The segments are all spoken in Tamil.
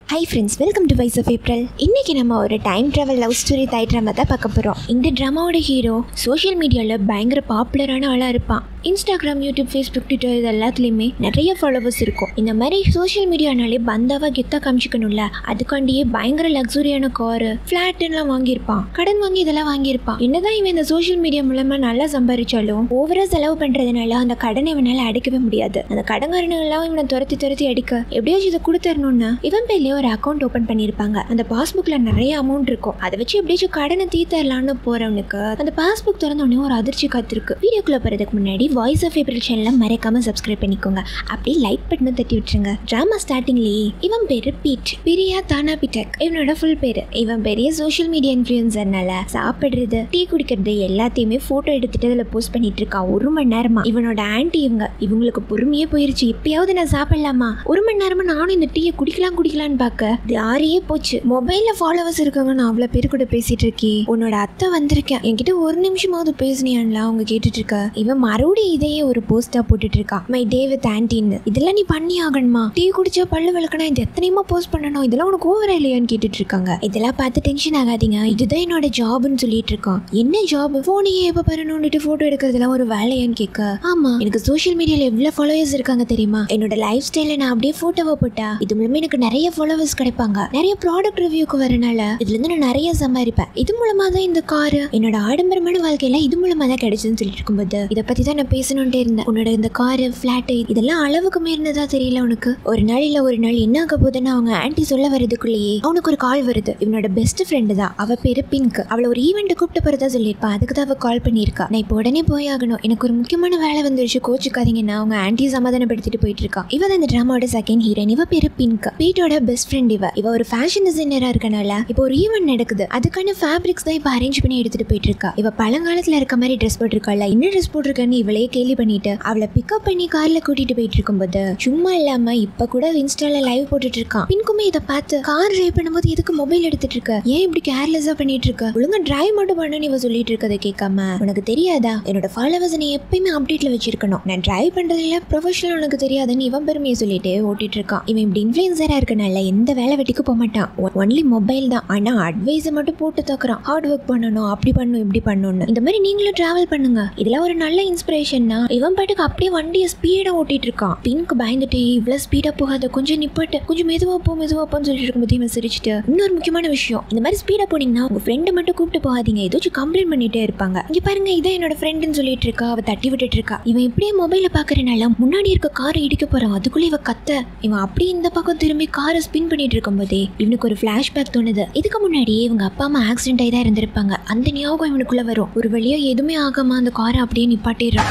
high friends welcome to wise of April இன்னைக்கு நம்ம ஒரு time travel love story Thai drama தான் பார்க்க போகிறோம் இந்த ட்ராமாவோட ஹீரோ சோஷியல் மீடியாவில் பயங்கர பாப்புலரான ஆளாக இருப்பான் இன்ஸ்டாகிராம் யூடியூப் ஃபேஸ்புக் ட்விட்டர் இது எல்லாத்துலேயுமே நிறைய ஃபாலோவர்ஸ் இருக்கும் இந்த மாதிரி சோஷியல் மீடியானாலே பந்தாவாக கெத்தாக காமிச்சிக்கணும்ல அதுக்காண்டியே பயங்கர லக்ஸுரியான காரு ஃப்ளாட்டுலாம் வாங்கியிருப்பான் கடன் வாங்கி இதெல்லாம் வாங்கியிருப்பான் என்னதான் இவன் இந்த சோஷியல் மீடியா மூலமாக நல்லா சம்பாதிச்சாலும் ஓவராக செலவு பண்ணுறதுனால அந்த கடனை இவனால் அடைக்கவே முடியாது அந்த கடன்காரனுங்கெல்லாம் இவனை துரத்தி துரத்தி அடிக்க எப்படியாச்சும் இதை கொடுத்துடணும்னு இவன் பேர்லயே ஒரு அக்கௌண்ட் ஓபன் பண்ணியிருப்பாங்க அந்த பாஸ்புக்ல நிறைய அமௌண்ட் இருக்கும் அதை வச்சு எப்படியாச்சும் கடனை தீர்த்தரலான்னு போறவனுக்கு அந்த பாஸ்புக் திறந்த உடனே ஒரு அதிர்ச்சி காத்திருக்கு வீடியோக்குள்ள போறதுக்கு முன்னாடி வாய்ஸ் ஆஃப் ஏப்ரல் சேனலை மறக்காம சப்ஸ்கிரைப் பண்ணிக்கோங்க அப்படியே லைக் பட்டனும் தட்டி விட்டுருங்க டிராமா ஸ்டார்டிங்லேயே இவன் பேரு பீட் பிரியா தானா பிடெக் இவனோட ஃபுல் பேரு இவன் பெரிய சோஷியல் மீடியா இன்ஃப்ளூயன்சர்னால சாப்பிடுறது டீ குடிக்கிறது எல்லாத்தையுமே போட்டோ எடுத்துட்டு அதில் போஸ்ட் பண்ணிட்டு இருக்கான் ஒரு மணி நேரமா இவனோட ஆன்ட்டி இவங்க இவங்களுக்கு பொறுமையே போயிருச்சு எப்பயாவது நான் சாப்பிடலாமா ஒரு மணி நேரமா நானும் இந்த டீயை குடிக்கலாம் குடிக்கலான்னு பார்க்க இது ஆறியே போச்சு மொபைல்ல ஃபாலோவர்ஸ் இருக்காங்க நான் அவ்வளோ பேர் கூட பேசிட்டு இருக்கேன் உன்னோட அத்தை வந்திருக்கேன் என்கிட்ட ஒரு நிமிஷமாவது பேசுனியான்ல அவங்க கேட்டுட்டு இருக்க இவன் மறுபடியும் இதையே ஒரு போஸ்டா போட்டுட்டு இருக்கா மை டே வித் ஆன்டின்னு இதெல்லாம் நீ பண்ணி ஆகணுமா டீ குடிச்சா பல்லு விளக்கணும் இது எத்தனையுமா போஸ்ட் பண்ணணும் இதெல்லாம் உனக்கு ஓவரா இல்லையான்னு கேட்டுட்டு இருக்காங்க இதெல்லாம் பார்த்து டென்ஷன் ஆகாதீங்க இதுதான் என்னோட ஜாப்னு சொல்லிட்டு இருக்கான் என்ன ஜாப் போனையே எப்ப பாருன்னு போட்டோ எடுக்கிறதுலாம் ஒரு வேலையான்னு கேட்க ஆமா எனக்கு சோஷியல் மீடியால எவ்வளவு ஃபாலோவர்ஸ் இருக்காங்க தெரியுமா என்னோட லைஃப் ஸ்டைல நான் அப்படியே போட்டோவை போட்டா இது மூலமா எனக்கு நிறைய ஃபாலோவர்ஸ் கிடைப்பாங்க நிறைய ப்ராடக்ட் ரிவ்யூக்கு வரனால இதுல இருந்து நான் நிறைய சம்பாதிப்பேன் இது மூலமா தான் இந்த காரு என்னோட ஆடம்பரமான வாழ்க்கையில இது மூலமா தான் கிடைச்சுன்னு சொல்லிட்டு இருக்கும்போது இதை பத்தி தான் நான் பேசணும்ட்டே இருந்தேன் உன்னோட இந்த காரு ஃபிளாட் இதெல்லாம் அளவுக்கு மீறினதா தெரியல உனக்கு ஒரு நாள் இல்ல ஒரு நாள் என்ன ஆக போகுதுன்னு அவங்க ஆன்ட்டி சொல்ல வரதுக்குள்ளேயே அவனுக்கு ஒரு கால் வருது இவனோட பெஸ்ட் ஃப்ரெண்டு தான் அவ பேரு பிங்க் அவளை ஒரு ஈவெண்ட் கூப்பிட்டு போறதா சொல்லியிருப்பா அதுக்கு தான் அவ கால் பண்ணியிருக்கா நான் இப்போ உடனே போய் ஆகணும் எனக்கு ஒரு முக்கியமான வேலை வந்துருச்சு கோச்சுக்காதீங்கன்னா அவங்க ஆன்ட்டி சமாதானப்படுத்திட்டு போயிட்டு இருக்கா இவ தான் இந்த ட்ராமாவோட செகண்ட் ஹீரோயின் இவ பேரு பிங்க் பீட்டோட பெஸ்ட் ஃப்ரெண்ட் இவ இவ ஒரு ஃபேஷன் டிசைனரா இருக்கனால இப்போ ஒரு ஈவெண்ட் நடக்குது அதுக்கான ஃபேப்ரிக்ஸ் தான் இப்போ அரேஞ்ச் பண்ணி எடுத்துட்டு போயிட்டு இருக்கா இவ பழங்காலத்துல இருக்க மாதிரி ட்ரெஸ் போட்டிருக்காள் என்ன ட்ரெஸ் போட்டிருக்கான்னு இவளே கேலி பண்ணிட்டு அவளை பிக்கப் பண்ணி கார்ல கூட்டிட்டு போயிட்டு இருக்கும்போது சும்மா இல்லாம இப்ப கூட இன்ஸ்டால லைவ் போட்டுட்டு இருக்கான் பின்குமே இதை பார்த்து கார் டிரைவ் பண்ணும்போது எதுக்கு மொபைல் எடுத்துட்டு இருக்க ஏன் இப்படி கேர்லெஸ்ஸா பண்ணிட்டு இருக்க ஒழுங்கா டிரைவ் மட்டும் பண்ணுன்னு இவ சொல்லிட்டு இருக்கதை கேட்காம உனக்கு தெரியாதா என்னோட ஃபாலோவர்ஸ் நீ எப்பயுமே அப்டேட்ல வச்சிருக்கணும் நான் டிரைவ் பண்றதுல ப்ரொஃபஷனல் உனக்கு தெரியாதுன்னு இவன் பெருமையை சொல்லிட்டு ஓட்டிட்டு இருக்கான் இவன் இப்படி இன்ஃபுளுசரா இருக்கனால எந்த வேலை வெட்டிக்கு போக மாட்டான் ஒன்லி மொபைல் தான் ஆனா அட்வைஸை மட்டும் போட்டு தக்குறான் ஹார்ட் ஒர்க் பண்ணணும் அப்படி பண்ணணும் இப்படி பண்ணணும்னு இந்த மாதிரி நீங்களும் டிராவல் பண்ணுங்க இதெல்லாம் ஒரு நல்ல இன்ஸ்பிரேஷன்னா இவன் பாட்டுக்கு அப்படியே வண்டியை ஸ்பீடா ஓட்டிட்டு இருக்கான் பிங்க் பயந்துட்டு இவ்வளவு ஸ்பீடா போகாத கொஞ்சம் நிப்பாட்டு கொஞ்சம் மெதுவா போ மெதுவா போன்னு சொல்லிட்டு இருக்கும்போது இவன் சிரிச்சிட்டு இன்னொரு முக்கியமான விஷயம் இந்த மாதிரி ஸ்பீடா போனீங்கன்னா உங்க ஃப்ரெண்டை மட்டும் கூப்பிட்டு போகாதீங்க ஏதாச்சும் கம்ப்ளைண்ட் பண்ணிட்டே இருப்பாங்க இங்க பாருங்க இதான் என்னோட ஃப்ரெண்டுன்னு சொல்லிட்டு இருக்கா அவ தட்டி விட்டுட்டு இருக்கா இவன் இப்படியே மொபைல பாக்குறனால முன்னாடி இருக்க காரை இடிக்க போறான் அதுக்குள்ள இவ கத்த இவன் அப்படியே இந்த பக்கம் திரும்பி காரை ஸ்பின் பண்ணிட்டு இருக்கும்போதே இவனுக்கு ஒரு ஃபிளாஷ்பேக் தோணுது இதுக்கு முன்னாடியே இவங்க அப்பா அம்மா ஆக்சிடென்ட் ஆகி தான் இருந்திருப்பாங்க அந்த ஞாபகம் இவனுக்குள்ள வரும் ஒரு வழியா எதுவுமே ஆகாம அந்த காரை அப்படியே நிப்பாட்டிடுறான்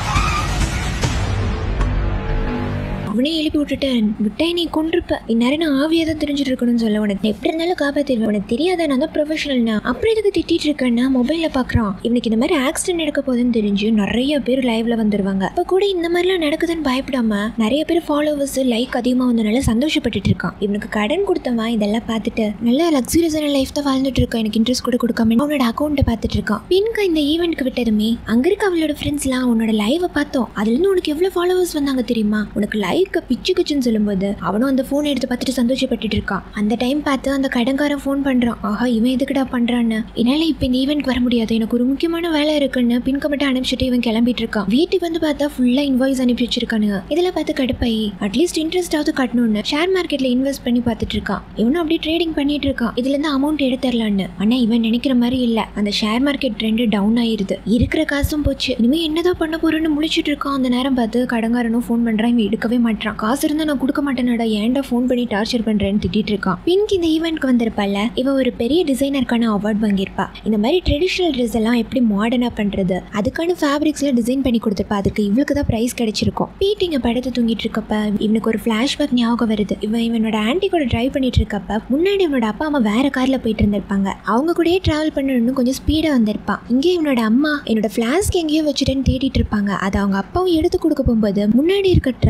அவனே எழுப்பி விட்டுட்டேன் விட்டே நீ கொண்டிருப்ப இந்நேரம் நான் ஆவியா தான் தெரிஞ்சுட்டு இருக்கணும்னு சொல்ல உனக்கு நான் எப்படி இருந்தாலும் காப்பாத்திடுவேன் உனக்கு தெரியாதா நான் தான் ப்ரொஃபஷனல்னா அப்புறம் எதுக்கு திட்டிட்டு இருக்கேன்னா மொபைல்ல பாக்குறான் இவனுக்கு இந்த மாதிரி ஆக்சிடென்ட் நடக்க போகுதுன்னு தெரிஞ்சு நிறைய பேர் லைவ்ல வந்துருவாங்க இப்ப கூட இந்த மாதிரிலாம் நடக்குதுன்னு பயப்படாம நிறைய பேர் ஃபாலோவர்ஸ் லைக் அதிகமா வந்தனால சந்தோஷப்பட்டுட்டு இருக்கான் இவனுக்கு கடன் கொடுத்தவன் இதெல்லாம் பார்த்துட்டு நல்ல லக்ஸூரியஸான லைஃப் தான் வாழ்ந்துட்டு இருக்கான் எனக்கு இன்ட்ரெஸ்ட் கூட கொடுக்காம அவனோட அக்கௌண்ட்டை பார்த்துட்டு இருக்கான் பின்க இந்த ஈவெண்ட்க்கு விட்டதுமே அங்க இருக்க அவளோட ஃப்ரெண்ட்ஸ்லாம் உன்னோட லைவை பார்த்தோம் அதுல இருந்து உனக்கு எவ்வளவு ஃபாலோவர்ஸ் வந்தாங்க தெரியுமா உனக்கு லைக் பிச்சு கிச்சுன்னு சொல்லும்போது அவனும் அந்த ஃபோன் எடுத்து பார்த்துட்டு சந்தோஷப்பட்டுட்டு இருக்கான் அந்த டைம் பார்த்து அந்த கடன்காரன் ஃபோன் பண்றான் ஆஹா இவன் எதுக்குடா பண்றான்னு என்னால இப்போ இந்த ஈவெண்ட்க்கு வர முடியாது எனக்கு ஒரு முக்கியமான வேலை இருக்குன்னு பின்க மட்டும் அனுப்பிச்சிட்டு இவன் கிளம்பிட்டு இருக்கான் வீட்டுக்கு வந்து பார்த்தா ஃபுல்லா இன்வாய்ஸ் அனுப்பி வச்சிருக்கானுங்க இதெல்லாம் பார்த்து கடுப்பாயி அட்லீஸ்ட் இன்ட்ரெஸ்டாவது கட்டணும்னு ஷேர் மார்க்கெட்ல இன்வெஸ்ட் பண்ணி பார்த்துட்டு இருக்கான் இவனும் அப்படியே ட்ரேடிங் பண்ணிட்டு இருக்கான் இதுல இருந்து அமௌண்ட் எடுத்துடலான்னு ஆனா இவன் நினைக்கிற மாதிரி இல்ல அந்த ஷேர் மார்க்கெட் ட்ரெண்ட் டவுன் ஆயிருது இருக்கிற காசும் போச்சு இனிமே என்னதான் பண்ண போறேன்னு முழிச்சிட்டு இருக்கான் அந்த நேரம் பார்த்து கடங்காரனும் ஃபோன் பண்றான் இவன் எடுக்கவே மாட்டான் காசு இருந்தா நான் கொடுக்க மாட்டேனடா ஏன்டா ஃபோன் பண்ணி டார்ச்சர் பண்றேன்னு திட்டிட்டு இருக்கான் பிங்க் இந்த ஈவெண்ட்க்கு வந்திருப்பால இவ ஒரு பெரிய டிசைனருக்கான அவார்ட் வாங்கியிருப்பா இந்த மாதிரி ட்ரெடிஷ்னல் ட்ரெஸ் எல்லாம் எப்படி மாடர்னா பண்றது அதுக்கான ஃபேப்ரிக்ஸ்ல டிசைன் பண்ணி கொடுத்துருப்பா அதுக்கு இவளுக்கு தான் பிரைஸ் கிடைச்சிருக்கும் பீட் இங்க படுத்து தூங்கிட்டு இருக்கப்ப இவனுக்கு ஒரு ஃபிளாஷ்பேக் ஞாபகம் வருது இவன் இவனோட ஆன்ட்டி கூட டிரைவ் பண்ணிட்டு இருக்கப்ப முன்னாடி இவனோட அப்பா அம்மா வேற கார்ல போயிட்டு இருந்திருப்பாங்க அவங்க கூடயே டிராவல் பண்ணணும்னு கொஞ்சம் ஸ்பீடா வந்திருப்பான் இங்கே இவனோட அம்மா என்னோட ஃபிளாஸ்க் எங்கேயோ வச்சுட்டேன்னு தேடிட்டு இருப்பாங்க அதை அவங்க அப்பாவும் எடுத்து கொடுக்க போகும்போது முன்னாடி இருக்க ட்ரக்கை பார்க்காம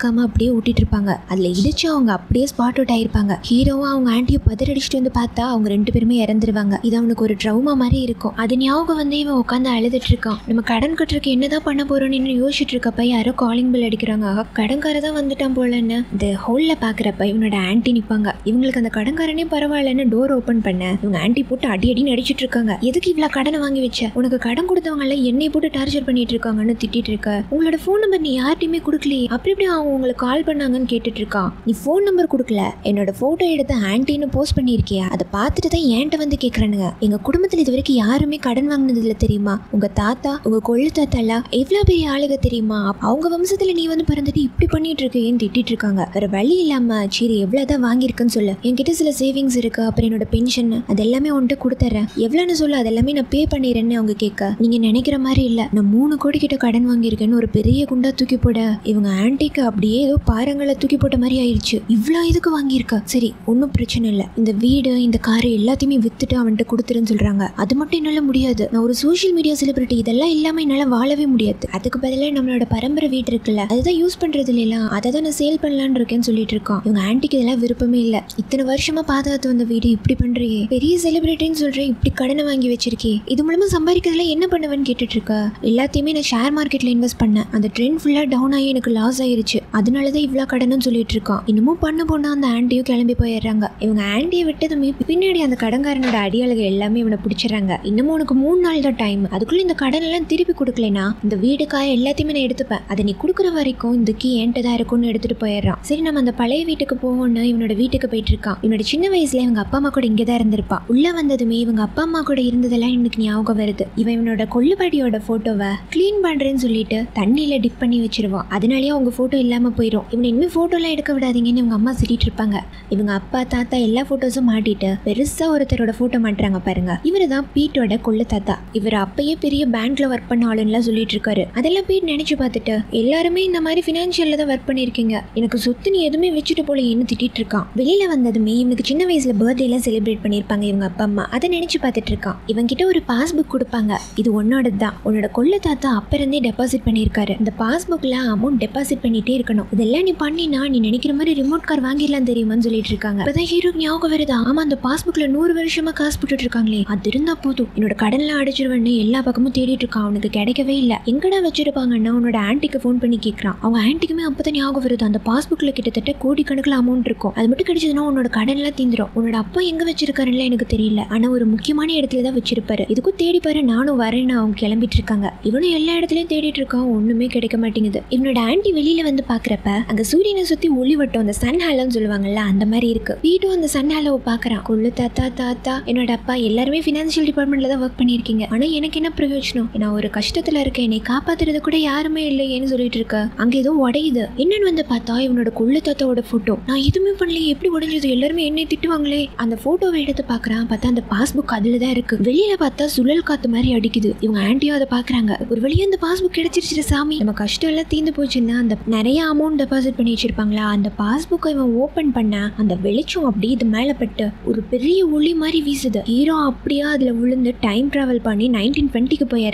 பார்க்காம அப்படியே ஊட்டிட்டு இருப்பாங்க அதுல இடிச்சு அவங்க அப்படியே ஸ்பாட் அவுட் ஆயிருப்பாங்க ஹீரோவும் அவங்க ஆண்டியை பதறடிச்சிட்டு வந்து பார்த்தா அவங்க ரெண்டு பேருமே இறந்துருவாங்க இது அவனுக்கு ஒரு ட்ரௌமா மாதிரி இருக்கும் அது ஞாபகம் வந்து இவன் உட்காந்து அழுதுட்டு இருக்கான் நம்ம கடன் கட்டுறதுக்கு என்னதான் பண்ண போறோம்னு இன்னும் யோசிச்சுட்டு இருக்கப்ப யாரோ காலிங் பில் அடிக்கிறாங்க ஆஹா, கடன்கார தான் வந்துட்டான் போலன்னு இந்த ஹோல்ல பாக்குறப்ப இவனோட ஆன்ட்டி நிப்பாங்க இவங்களுக்கு அந்த கடன்காரனே பரவாயில்லன்னு டோர் ஓபன் பண்ண இவங்க ஆன்ட்டி போட்டு அடி அடி நடிச்சிட்டு இருக்காங்க எதுக்கு இவ்வளவு கடனை வாங்கி வச்ச உனக்கு கடன் கொடுத்தவங்க எல்லாம் என்னை போட்டு டார்ச்சர் பண்ணிட்டு இருக்காங்கன்னு திட்டிட்டு இருக்க உங்களோட ஃபோன் நம்பர் நீ யார்ட்டையுமே கொடுக்கலையே அப்படி எப்படி அவங்க உங்களுக்கு கால் பண்ணாங்கன்னு கேட்டுட்டு இருக்கான் நீ ஃபோன் நம்பர் கொடுக்கல என்னோட போட்டோ எடுத்து ஆன்ட்டின்னு போஸ்ட் பண்ணியிருக்கியா அதை பார்த்துட்டு தான் என்கிட்ட வந்து கேட்குறானுங்க எங்க குடும்பத்தில் இது வரைக்கும் யாருமே கடன் வாங்கினது இல்லை தெரியுமா உங்க தாத்தா உங்க கொள்ளு தாத்தா எல்லாம் எவ்வளவு பெரிய ஆளுங்க தெரியுமா அப்ப அவங்க வம்சத்துல நீ வந்து பிறந்துட்டு இப்படி பண்ணிட்டு இருக்கேன்னு திட்டிட்டு இருக்காங்க வேற வழி இல்லாம சரி எவ்வளவுதான் வாங்கியிருக்குன்னு சொல்லு என்கிட்ட சில சேவிங்ஸ் இருக்கு அப்புறம் என்னோட பென்ஷன் அது எல்லாமே உன்கிட்ட கொடுத்துறேன் எவ்வளோன்னு சொல்லு அது எல்லாமே நான் பே பண்ணிடுறேன்னு அவங்க கேட்க நீங்க நினைக்கிற மாதிரி இல்ல நான் மூணு கோடி கிட்ட கடன் வாங்கியிருக்கேன்னு ஒரு பெரிய குண்டா தூக்கி போட இவங்க ஆன்ட்டிக்கு அப்படியே ஏதோ பாறங்களை தூக்கி போட்ட மாதிரி ஆயிடுச்சு இவ்வளோ இதுக்கு வாங்கியிருக்க சரி ஒன்றும் பிரச்சனை இல்லை இந்த வீடு இந்த காரு எல்லாத்தையுமே வித்துட்டு அவன்கிட்ட கொடுத்துருன்னு சொல்றாங்க அது மட்டும் என்னால முடியாது நான் ஒரு சோஷியல் மீடியா செலிபிரிட்டி இதெல்லாம் இல்லாம என்னால வாழவே முடியாது அதுக்கு பதிலாக நம்மளோட பரம்பரை வீடு இருக்குல்ல அதுதான் யூஸ் பண்றது இல்லையா அதை தான் நான் சேல் பண்ணலான்னு இருக்கேன்னு சொல்லிட்டு இருக்கான் இவங்க ஆன்ட்டிக்கு இதெல்லாம் விருப்பமே இல்லை இத்தனை வருஷமா பாதுகாத்து வந்த வீடு இப்படி பண்றியே பெரிய செலிபிரிட்டின்னு சொல்றேன் இப்படி கடனை வாங்கி வச்சிருக்கே இது மூலமா சம்பாதிக்கிறதுல என்ன பண்ணுவேன்னு கேட்டுட்டு இருக்க எல்லாத்தையுமே நான் ஷேர் மார்க்கெட்ல இன்வெஸ்ட் பண்ணேன் அந்த ட்ரெண்ட் ஃபுல்லா டவுன் ஆகி எனக்கு லாஸ் ஆயிருச்சு அதனால தான் இவ்வளோ கடனும் சொல்லிட்டு இருக்கான் இன்னமும் பண்ண போனா அந்த ஆன்ட்டியும் கிளம்பி போயிடுறாங்க இவங்க ஆன்ட்டியை விட்டதுமே பின்னாடி அந்த கடன்காரனோட அடியாளுகள் எல்லாமே இவனை பிடிச்சிடுறாங்க இன்னமும் உனக்கு மூணு நாள் தான் டைம் அதுக்குள்ள இந்த கடன் எல்லாம் திருப்பி கொடுக்கலனா இந்த வீடு காய எல்லாத்தையுமே நான் எடுத்துப்பேன் அதை நீ கொடுக்குற வரைக்கும் இந்த கீ என்கிட்ட தான் இருக்கும்னு எடுத்துட்டு போயிடுறான் சரி நம்ம அந்த பழைய வீட்டுக்கு போவோம்னு இவனோட வீட்டுக்கு போயிட்டு இருக்கான் இவனோட சின்ன வயசுல இவங்க அப்பா அம்மா கூட இங்கே தான் இருந்திருப்பான் உள்ள வந்ததுமே இவங்க அப்பா அம்மா கூட இருந்ததெல்லாம் எனக்கு ஞாபகம் வருது இவன் இவனோட கொள்ளுபாடியோட போட்டோவை க்ளீன் பண்றேன்னு சொல்லிட்டு தண்ணியில டிப் பண்ணி வச்சிருவான் அதனாலயே அவங்க போட்டோ இல்லாம போயிடும் இவனை இனிமே போட்டோலாம் எடுக்க விடாதீங்கன்னு இவங்க அம்மா திட்டிட்டு இருப்பாங்க இவங்க அப்பா தாத்தா எல்லா போட்டோஸும் மாட்டிட்டு பெருசா ஒருத்தரோட போட்டோ மாட்டுறாங்க பாருங்க இவரு தான் பீட்டோட கொள்ளு தாத்தா இவர் அப்பயே பெரிய பேங்க்ல ஒர்க் பண்ண ஆளுன்னுலாம் சொல்லிட்டு இருக்காரு அதெல்லாம் பீட் நினைச்சு பார்த்துட்டு எல்லாருமே இந்த மாதிரி ஃபினான்ஷியல்ல தான் ஒர்க் பண்ணியிருக்கீங்க எனக்கு சொத்து நீ எதுவுமே வச்சுட்டு போல என்ன திட்டிட்டு இருக்கான் வெளியில வந்ததுமே இவனுக்கு சின்ன வயசுல பர்த்டே எல்லாம் செலிப்ரேட் பண்ணியிருப்பாங்க இவங்க அப்பா அம்மா அதை நினைச்சு பார்த்துட்டு இருக்கான் இவன் கிட்ட ஒரு பாஸ்புக் கொடுப்பாங்க இது உன்னோடது தான் உன்னோட கொள்ளு தாத்தா அப்ப இருந்தே டெபாசிட் பண்ணியிருக்காரு இந்த பாஸ்புக்ல அமௌண்ட் டெபாசிட் பண்ணிட்டே இருக்கணும் இதெல்லாம் நீ பண்ணினா நீ நினைக்கிற மாதிரி ரிமோட் கார் வாங்கிடலாம் தெரியுமான்னு சொல்லிட்டு இருக்காங்க இப்பதான் ஹீரோ ஞாபகம் வருதா ஆமா அந்த பாஸ்புக்ல நூறு வருஷமா காசு போட்டுட்டு இருக்காங்களே அது இருந்தா போதும் என்னோட கடன்லாம் அடைச்சிருவேன்னு எல்லா பக்கமும் தேடிட்டு இருக்கான் அவனுக்கு கிடைக்கவே இல்ல எங்கடா வச்சிருப்பாங்கன்னா உன்னோட ஆன்ட்டிக்கு ஃபோன் பண்ணி கேட்கறான் அவங்க ஆன்ட்டிக்குமே அப்பதான் ஞாபகம் வருது அந்த பாஸ்புக்ல கிட்டத்தட்ட கோடிக்கணக்கில் அமௌண்ட் இருக்கும் அது மட்டும் கிடைச்சதுன்னா உன்னோட கடன்லாம் தீந்துரும் உன்னோட அப்பா எங்க வச்சிருக்காருன்னு எனக்கு தெரியல ஆனா ஒரு முக்கியமான இடத்துல தான் வச்சிருப்பாரு இதுக்கும் தேடி பாரு நானும் வரேன்னு அவங்க கிளம்பிட்டு இருக்காங்க இவனும் எல்லா இடத்துலயும் தேடிட்டு இருக்கான் ஒண்ணுமே கிடைக்க மாட்டேங்குது இவனோட ஆன்ட்டி வெளியில வந்து பாக்குறப்ப அங்க சூரியனை சுத்தி ஒளிவட்டம் அந்த சன் ஹாலோன்னு சொல்லுவாங்கல்ல அந்த மாதிரி இருக்கு வீட்டும் அந்த சன் ஹாலோவை பாக்குறான் கொள்ளு தாத்தா தாத்தா என்னோட அப்பா எல்லாருமே ஃபினான்ஷியல் டிபார்ட்மெண்ட்ல தான் ஒர்க் பண்ணியிருக்கீங்க ஆனா எனக்கு என்ன பிரயோஜனம் நான் ஒரு கஷ்டத்துல இருக்கேன் என்னை காப்பாத்துறது கூட யாருமே இல்லையேன்னு சொல்லிட்டு இருக்க அங்க ஏதோ உடையுது என்னன்னு வந்து பார்த்தா இவனோட கொள்ளு தாத்தாவோட போட்டோ நான் எதுவுமே பண்ணலையே எப்படி உடைஞ்சது எல்லாருமே என்னை திட்டுவாங்களே அந்த போட்டோவை எடுத்து பாக்குறான் பார்த்தா அந்த பாஸ்புக் அதுல தான் இருக்கு வெளியில பார்த்தா சுழல் காத்து மாதிரி அடிக்குது இவங்க ஆன்ட்டியும் அதை பாக்குறாங்க ஒரு வழியா அந்த பாஸ்புக் கிடைச்சிருச்சு சாமி நம்ம கஷ்டம் எல்லாம் தீர்ந்து போச்சுன்னா அந்த நிறைய அமௌண்ட் டெபாசிட் பண்ணி வச்சிருப்பாங்களா அந்த பாஸ்புக்கை இவன் ஓபன் பண்ண அந்த வெளிச்சம் அப்படியே இது மேல பட்டு ஒரு பெரிய ஒளி மாதிரி வீசுது ஹீரோ அப்படியே அதுல விழுந்து டைம் டிராவல் பண்ணி நைன்டீன் டுவெண்ட்டிக்கு போயாரு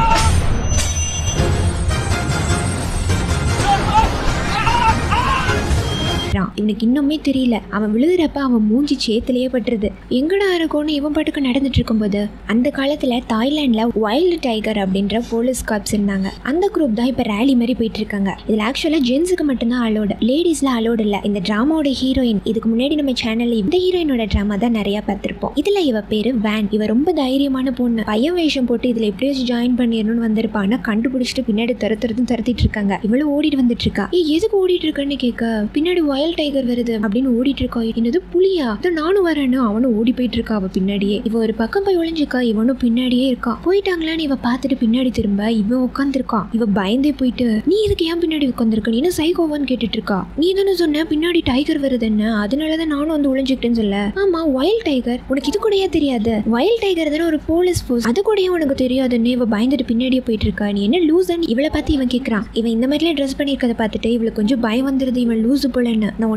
விழுறான் இவனுக்கு இன்னுமே தெரியல அவன் விழுகிறப்ப அவன் மூஞ்சி சேத்துலயே பட்டுருது எங்கடா இருக்கும்னு இவன் பாட்டுக்கு நடந்துட்டு இருக்கும்போது அந்த காலத்துல தாய்லாந்துல வைல்டு டைகர் அப்படின்ற போலீஸ் காப்ஸ் இருந்தாங்க அந்த குரூப் தான் இப்ப ரேலி மாதிரி போயிட்டு இருக்காங்க இதுல ஆக்சுவலா ஜென்ஸுக்கு மட்டும்தான் அலோடு லேடிஸ்ல அலோடு இல்ல இந்த டிராமாவோட ஹீரோயின் இதுக்கு முன்னாடி நம்ம சேனல்ல இந்த ஹீரோயினோட டிராமா தான் நிறைய பார்த்திருப்போம் இதுல இவ பேரு வேன் இவ ரொம்ப தைரியமான பொண்ணு பையன் வேஷம் போட்டு இதுல எப்படியாச்சும் ஜாயின் பண்ணிடணும்னு வந்திருப்பா ஆனா கண்டுபிடிச்சிட்டு பின்னாடி துரத்துறதும் துரத்திட்டு இருக்காங்க இவளும் ஓடிட்டு வந்துட்டு இருக்கா ஏய் எதுக்கு ஓடிட்டு இருக்கன்னு கேட்க பின்னாடி வயல் டைகர் வருது அப்படின்னு ஓடிட்டு இருக்கா என்னது புலியா இதோ நானும் வரேன்னு அவனும் ஓடி போயிட்டு இருக்கா அவ பின்னாடியே இவ ஒரு பக்கம் போய் ஒளிஞ்சுக்கா இவனும் பின்னாடியே இருக்கா போயிட்டாங்களான்னு இவ பார்த்துட்டு பின்னாடி திரும்ப இவன் உட்காந்துருக்கான் இவ பயந்தே போயிட்டு நீ இதுக்கு ஏன் பின்னாடி உட்காந்துருக்க நீ என்ன சைகோவான்னு கேட்டுட்டு இருக்கா நீ தானே சொன்ன பின்னாடி டைகர் வருது என்ன அதனாலதான் நானும் வந்து ஒளிஞ்சுக்கிட்டேன்னு சொல்ல ஆமா வயல் டைகர் உனக்கு இது கூடயே தெரியாது வயல் டைகர் தானே ஒரு போலீஸ் போஸ்ட் அது கூடயே உனக்கு தெரியாதுன்னு இவ பயந்துட்டு பின்னாடியே போயிட்டு இருக்கா நீ என்ன லூசன் இவளை பார்த்து இவன் கேட்கறான் இவன் இந்த மாதிரிலாம் ட்ரெஸ் பண்ணியிருக்கதை பார்த்துட்டு இவளுக்கு கொஞ்சம் பயம் வந்துருது இவன் லூசு போலன்னு நான் உன்னை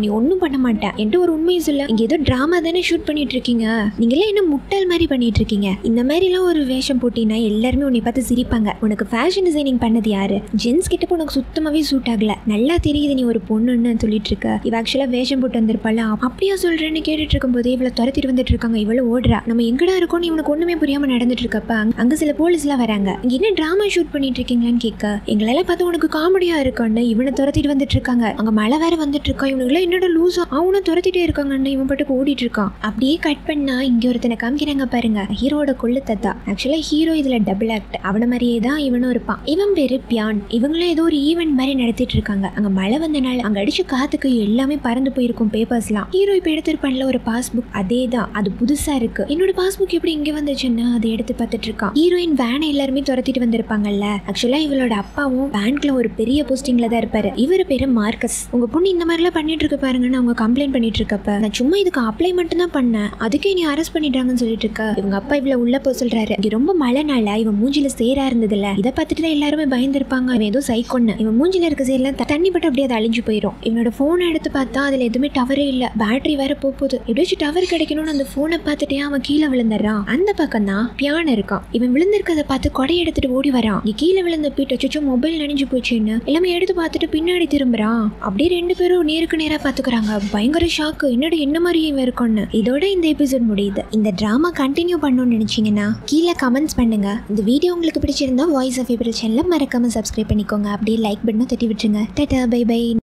நீ ஒன்றும் பண்ண மாட்டேன் என்கிட்ட ஒரு உண்மையை சொல்ல இங்க ஏதோ டிராமா தானே ஷூட் பண்ணிட்டு இருக்கீங்க நீங்களாம் என்ன முட்டாள் மாதிரி பண்ணிட்டு இருக்கீங்க இந்த மாதிரிலாம் ஒரு வேஷம் போட்டீங்கன்னா எல்லாருமே உன்னை பார்த்து சிரிப்பாங்க உனக்கு ஃபேஷன் டிசைனிங் பண்ணது யாரு ஜென்ஸ் கிட்ட உனக்கு சுத்தமாவே சூட் ஆகல நல்லா தெரியுது நீ ஒரு பொண்ணுன்னு சொல்லிட்டு இருக்க இவ ஆக்சுவலா வேஷம் போட்டு வந்திருப்பாள் அப்படியா சொல்றேன்னு கேட்டுட்டு இருக்கும்போது இவளை துரத்திட்டு வந்துட்டு இருக்காங்க இவ்வளவு ஓடுறா நம்ம எங்கடா இருக்கோம்னு இவனுக்கு ஒண்ணுமே புரியாம நடந்துட்டு இருக்கப்ப அங்க- அங்க சில போலீஸ்லாம் வராங்க இங்க என்ன டிராமா ஷூட் பண்ணிட்டு இருக்கீங்களான்னு கேட்க எங்களெல்லாம் பார்த்து உனக்கு காமெடியா இருக்குன்னு இவனை துரத்திட்டு வந்துட்டு இருக்காங்க அங்க மழை வேற வந்துட்டு இருக்கா இவனுக்குலாம் என்னடா லூசா அவனும் துரத்திட்டே இருக்காங்கன்னு இவன் பாட்டுக்கு ஓடிட்டு இருக்கான் அப்படியே கட் பண்ணா இங்க ஒருத்தனை காமிக்கிறாங்க பாருங்க ஹீரோட கொள்ளு தத்தா ஆக்சுவலா ஹீரோ இதுல டபுள் ஆக்ட் அவன மாதிரியே தான் இவனும் இருப்பான் இவன் பேரு பியான் இவங்களும் ஏதோ ஒரு ஈவெண்ட் மாதிரி நடத்திட்டு இருக்காங்க அங்க மழை வந்த நாள் அங்க அடிச்ச காத்துக்கு எல்லாமே பறந்து போயிருக்கும் பேப்பர்ஸ்லாம் ஹீரோ இப்ப எடுத்திருப்பான்ல ஒரு பாஸ்புக் அதே தான் அது புதுசா இருக்கு என்னோட பாஸ்புக் எப்படி இங்க வந்துச்சுன்னா அதை எடுத்து பார்த்துட்டு இருக்கான் ஹீரோயின் வேனை எல்லாருமே துரத்திட்டு வந்திருப்பாங்கல்ல ஆக்சுவலா இவளோட அப்பாவும் பேங்க்ல ஒரு பெரிய போஸ்டிங்ல தான் இருப்பாரு இவர் பேரு மார்க்கஸ் உங்க பொண்ணு இந்த மாதிரிலாம் பண்ணிட்டு இருக்கு பாருங்கன்னு அவங்க கம்ப்ளைண்ட் பண்ணிட்டு இருக்கப்ப நான் சும்மா இதுக்கு அப்ளை மட்டும் தான் பண்ணேன் அதுக்கே நீ அரெஸ்ட் பண்ணிட்டாங்கன்னு சொல்லிட்டு இருக்க இவங்க அப்பா இவ்வளவு உள்ள போக சொல்றாரு இங்க ரொம்ப மழை நாள இவன் மூஞ்சில சேரா இருந்ததுல இதை பார்த்துட்டு தான் எல்லாருமே பயந்துருப்பாங்க இவன் ஏதோ சைக்கொன்னு இவன் மூஞ்சில இருக்க சேரெல்லாம் த- தண்ணி பட்டு அப்படியே அது அழிஞ்சு போயிடும் இவனோட போனை எடுத்து பார்த்தா அதுல எதுவுமே டவரே இல்ல பேட்டரி வேற போக போகுது எப்படியாச்சும் டவர் கிடைக்கணும்னு அந்த போனை பார்த்துட்டே அவன் கீழே விழுந்துடுறான் அந்த பக்கம் தான் பியான் இருக்கான் இவன் விழுந்திருக்கதை பார்த்து கொடை எடுத்துட்டு ஓடி வரான் இங்க கீழே விழுந்த போயிட்டு அச்சோ மொபைல் நனைஞ்சு போச்சுன்னு எல்லாமே எடுத்து பார்த்துட்டு பின்னாடி திரும்புறான் அப்படியே ரெண்டு பேரும் நேருக்கு நேரா பாத்துக்கிறாங்க பயங்கர ஷாக்கு என்னடா என்ன மாதிரி இவன் இருக்கும்னு இதோட இந்த எபிசோட் முடியுது இந்த டிராமா கண்டினியூ பண்ணணும்னு நினைச்சீங்கன்னா கீழே கமெண்ட்ஸ் பண்ணுங்க இந்த வீடியோ உங்களுக்கு பிடிச்சிருந்தா வாய்ஸ் ஆஃப் ஏப்ரல் சேனலை மறக்காம சப்ஸ்கிரைப் பண்ணிக்கோங்க அப்படியே லைக் பட்டனும் தட்டி விட்டுருங்க டாடா பை பை